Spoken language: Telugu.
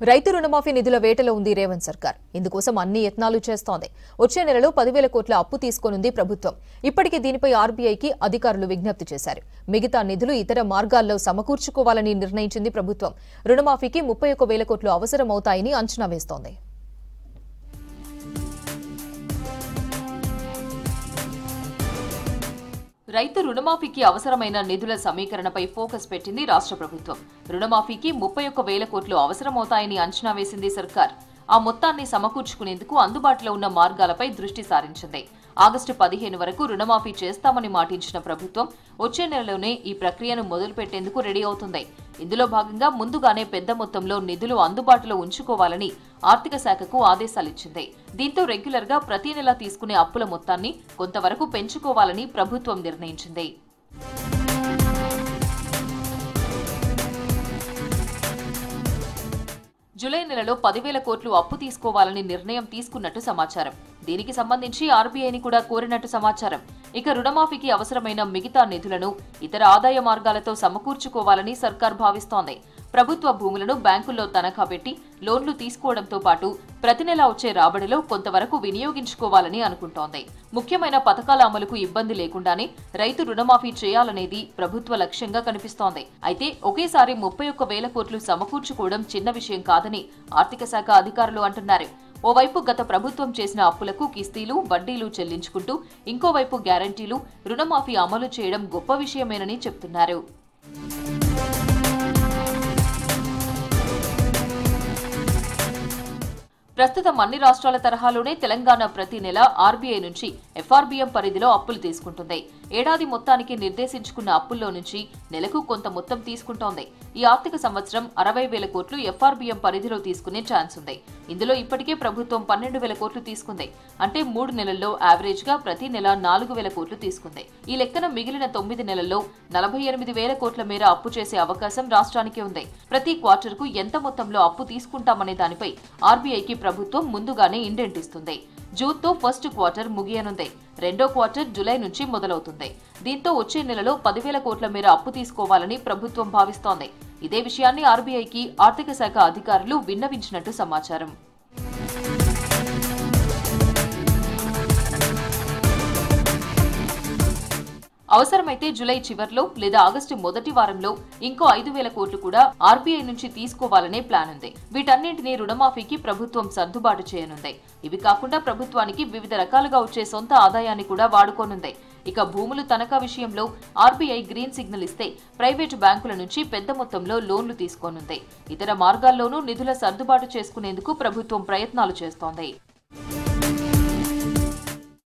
రైతు రుణమాఫీ నిధుల వేటలో ఉంది రేవంత్ సర్కార్ ఇందుకోసం అన్ని యత్నాలు చేస్తోంది వచ్చే నెలలో పదివేల కోట్ల అప్పు తీసుకోనుంది ప్రభుత్వం ఇప్పటికే దీనిపై ఆర్బీఐకి అధికారులు విజ్ఞప్తి చేశారు మిగతా నిధులు ఇతర మార్గాల్లో సమకూర్చుకోవాలని నిర్ణయించింది ప్రభుత్వం రుణమాఫీకి ముప్పై ఒక్క వేల కోట్లు అవసరమవుతాయని అంచనా వేస్తోంది రైతు రుణమాఫీకి అవసరమైన నిధుల సమీకరణపై ఫోకస్ పెట్టింది రాష్ట్ర ప్రభుత్వం రుణమాఫీకి ముప్పై ఒక్క వేల కోట్లు అవసరమవుతాయని అంచనా వేసింది సర్కార్ ఆ మొత్తాన్ని సమకూర్చుకునేందుకు అందుబాటులో ఉన్న మార్గాలపై దృష్టి సారించింది ఆగస్టు పదిహేను వరకు రుణమాఫీ చేస్తామని మాటించిన ప్రభుత్వం వచ్చే నెలలోనే ఈ ప్రక్రియను మొదలుపెట్టేందుకు రెడీ అవుతుంది ఇందులో భాగంగా ముందుగానే పెద్ద మొత్తంలో నిధులు అందుబాటులో ఉంచుకోవాలని ఆర్థిక శాఖకు ఆదేశాలిచ్చింది దీంతో రెగ్యులర్ గా ప్రతి నెల తీసుకునే అప్పుల మొత్తాన్ని కొంతవరకు పెంచుకోవాలని ప్రభుత్వం నిర్ణయించింది జూలై నెలలో పదివేల కోట్లు అప్పు తీసుకోవాలని నిర్ణయం తీసుకున్నట్టు సమాచారం దీనికి సంబంధించి ఆర్బీఐని కూడా కోరినట్టు సమాచారం ఇక రుణమాఫీకి అవసరమైన మిగతా నిధులను ఇతర ఆదాయ మార్గాలతో సమకూర్చుకోవాలని సర్కార్ భావిస్తోంది ప్రభుత్వ భూములను బ్యాంకుల్లో తనఖా పెట్టి లోన్లు తీసుకోవడంతో పాటు ప్రతి నెలా వచ్చే రాబడిలో కొంతవరకు వినియోగించుకోవాలని అనుకుంటోంది ముఖ్యమైన పథకాల అమలుకు ఇబ్బంది లేకుండానే రైతు రుణమాఫీ చేయాలనేది ప్రభుత్వ లక్ష్యంగా కనిపిస్తోంది అయితే ఒకేసారి ముప్పై ఒక్క వేల కోట్లు సమకూర్చుకోవడం చిన్న విషయం కాదని ఆర్థిక శాఖ అధికారులు అంటున్నారు ఓవైపు గత ప్రభుత్వం చేసిన అప్పులకు కిస్తీలు వడ్డీలు చెల్లించుకుంటూ ఇంకోవైపు గ్యారంటీలు రుణమాఫీ అమలు చేయడం గొప్ప విషయమేనని చెప్తున్నారు ప్రస్తుతం అన్ని రాష్ట్రాల తరహాలోనే తెలంగాణ ప్రతి నెల ఆర్బీఐ నుంచి ఎఫ్ఆర్బీఎం పరిధిలో అప్పులు తీసుకుంటుంది ఏడాది మొత్తానికి నిర్దేశించుకున్న అప్పుల్లో నుంచి నెలకు కొంత మొత్తం తీసుకుంటోంది ఈ ఆర్థిక సంవత్సరం అరవై వేల కోట్లు ఎఫ్ఆర్బీఎం పరిధిలో తీసుకునే ఛాన్స్ ఉంది ఇందులో ఇప్పటికే ప్రభుత్వం పన్నెండు వేల కోట్లు తీసుకుంది అంటే మూడు నెలల్లో యావరేజ్ గా ప్రతి నెల నాలుగు వేల కోట్లు తీసుకుంది ఈ లెక్కన మిగిలిన తొమ్మిది నెలల్లో నలభై ఎనిమిది వేల కోట్ల మేర అప్పు చేసే అవకాశం రాష్ట్రానికి ఉంది ప్రతి క్వార్టర్ కు ఎంత మొత్తంలో అప్పు తీసుకుంటామనే దానిపై ఆర్బీఐకి ప్రభుత్వం ముందుగానే ఇండెంట్ ఇస్తుంది జూన్తో ఫస్ట్ క్వార్టర్ ముగియనుంది రెండో క్వార్టర్ జులై నుంచి మొదలవుతుంది దీంతో వచ్చే నెలలో పదివేల కోట్ల మేర అప్పు తీసుకోవాలని ప్రభుత్వం భావిస్తోంది ఇదే విషయాన్ని ఆర్బీఐకి ఆర్థిక శాఖ అధికారులు విన్నవించినట్టు సమాచారం అవసరమైతే జులై చివర్లో లేదా ఆగస్టు మొదటి వారంలో ఇంకో ఐదు వేల కోట్లు కూడా ఆర్బీఐ నుంచి తీసుకోవాలనే ప్లాన్ ఉంది వీటన్నింటినీ రుణమాఫీకి ప్రభుత్వం సర్దుబాటు చేయనుంది ఇవి కాకుండా ప్రభుత్వానికి వివిధ రకాలుగా వచ్చే సొంత ఆదాయాన్ని కూడా వాడుకోనుంది ఇక భూములు తనఖా విషయంలో ఆర్బీఐ గ్రీన్ సిగ్నల్ ఇస్తే ప్రైవేటు బ్యాంకుల నుంచి పెద్ద మొత్తంలో లోన్లు తీసుకోనుంది ఇతర మార్గాల్లోనూ నిధుల సర్దుబాటు చేసుకునేందుకు ప్రభుత్వం ప్రయత్నాలు చేస్తోంది